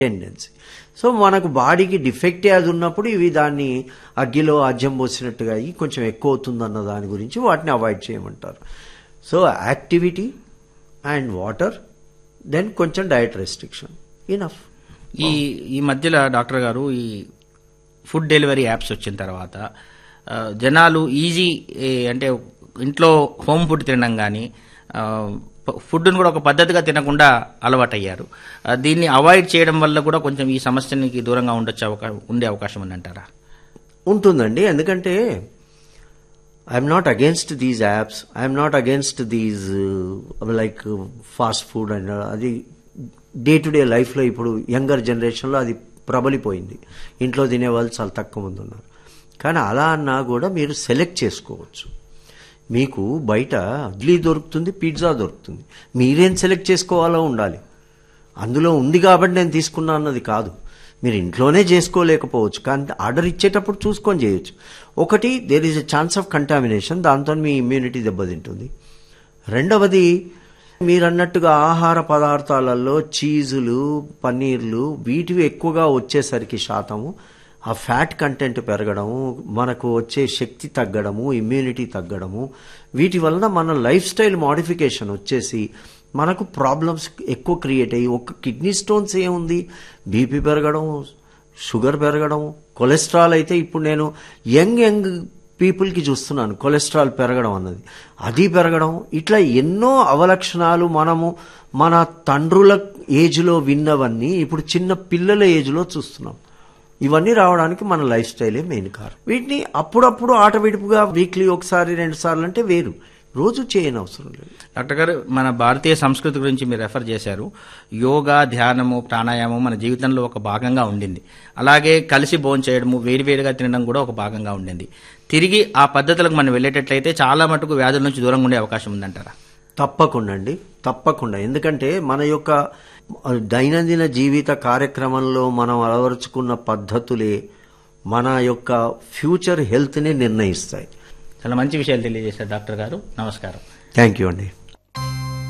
tendency so మనకు బాడీకి డిఫెక్టే అది ఉన్నప్పుడు ఇవి దాన్ని అగ్గిలో అజ్యం పోసినట్టుగా అయ్యి కొంచెం ఎక్కువ అవుతుందన్న దాని గురించి వాటిని అవాయిడ్ చేయమంటారు so activity and water then కొంచెం డయట్ రెస్ట్రిక్షన్ ఇనఫ్ ఈ ఈ మధ్యలో డాక్టర్ గారు ఈ ఫుడ్ డెలివరీ యాప్స్ వచ్చిన తర్వాత ఆ, జనాలు ఈజీ ఏ, అంటే ఇంట్లో హోమ్ ఫుడ్ తినడం కానీ ఫుడ్ను కూడా ఒక పద్ధతిగా తినకుండా అలవాటయ్యారు ఆ, దీన్ని అవాయిడ్ చేయడం వల్ల కూడా కొంచెం ఈ సమస్యనికి దూరంగా ఉండొచ్చు అవకా ఉండే అవకాశం ఉందంటారా ఉంటుందండి ఎందుకంటే I'm not against these apps I'm not against these like fast food and అది డే టు డే లైఫ్లో ఇప్పుడు యంగర్ జనరేషన్లో అది ప్రబలిపోయింది ఇంట్లో తినే వాళ్ళు చాలా తక్కువ మంది ఉన్నారు కానీ అలా అన్నా కూడా మీరు సెలెక్ట్ చేసుకోవచ్చు మీకు బయట ఇడ్లీ దొరుకుతుంది పిజ్జా దొరుకుతుంది మీరేం సెలెక్ట్ చేసుకోవాలో ఉండాలి అందులో ఉంది కాబట్టి నేను తీసుకున్నా అన్నది కాదు మీరు ఇంట్లోనే చేసుకోలేకపోవచ్చు కానీ ఆర్డర్ ఇచ్చేటప్పుడు చూసుకొని చేయొచ్చు ఒకటి there is a chance of contamination దాంతో మీ ఇమ్యూనిటీ దెబ్బతింటుంది రెండవది మీరు అన్నట్టుగా ఆహార పదార్థాలలో చీజులు పన్నీర్లు వీటివి ఎక్కువగా వచ్చేసరికి శాతము ఆ ఫ్యాట్ కంటెంట్ పెరగడము మనకు వచ్చే శక్తి తగ్గడము ఇమ్యూనిటీ తగ్గడము వీటి వలన మన లైఫ్ స్టైల్ మోడిఫికేషన్ వచ్చేసి మనకు ప్రాబ్లమ్స్ ఎక్కువ క్రియేట్ అయ్యి ఒక కిడ్నీ స్టోన్స్ ఏముంది బీపీ పెరగడం షుగర్ పెరగడం కొలెస్ట్రాల్ అయితే ఇప్పుడు నేను యంగ్ యంగ్ పీపుల్కి చూస్తున్నాను కొలెస్ట్రాల్ పెరగడం అన్నది అది పెరగడం ఇట్లా ఎన్నో అవలక్షణాలు మనము మన తండ్రుల ఏజ్లో విన్నవన్నీ ఇప్పుడు చిన్న పిల్లల ఏజ్లో చూస్తున్నాం ఇవన్నీ రావడానికి మన లైఫ్ స్టైలే మెయిన్ కారణం వీటిని అప్పుడప్పుడు ఆట విడుపుగా వీక్లీ ఒకసారి రెండు సార్లు అంటే వేరు రోజు చేయని అవసరం లేదు డాక్టర్ గారు మన భారతీయ సంస్కృతి గురించి మీరు రెఫర్ చేశారు యోగా ధ్యానము ప్రాణాయామం మన జీవితంలో ఒక భాగంగా ఉండింది అలాగే కలిసి భోజనం చేయడము వేడివేడిగా తినడం కూడా ఒక భాగంగా ఉండింది తిరిగి ఆ పద్ధతులకు మనం వెళ్ళేటట్లయితే చాలా మటుకు వ్యాధుల నుంచి దూరంగా ఉండే అవకాశం ఉందంటారా తప్పకుండా అండి తప్పకుండా ఎందుకంటే మన యొక్క దైనందిన జీవిత కార్యక్రమంలో మనం అలవరుచుకున్న పద్ధతులే మన యొక్క ఫ్యూచర్ హెల్త్ని నిర్ణయిస్తాయి చాలా మంచి విషయాలు తెలియజేశారు డాక్టర్ గారు నమస్కారం థ్యాంక్ యూ అండి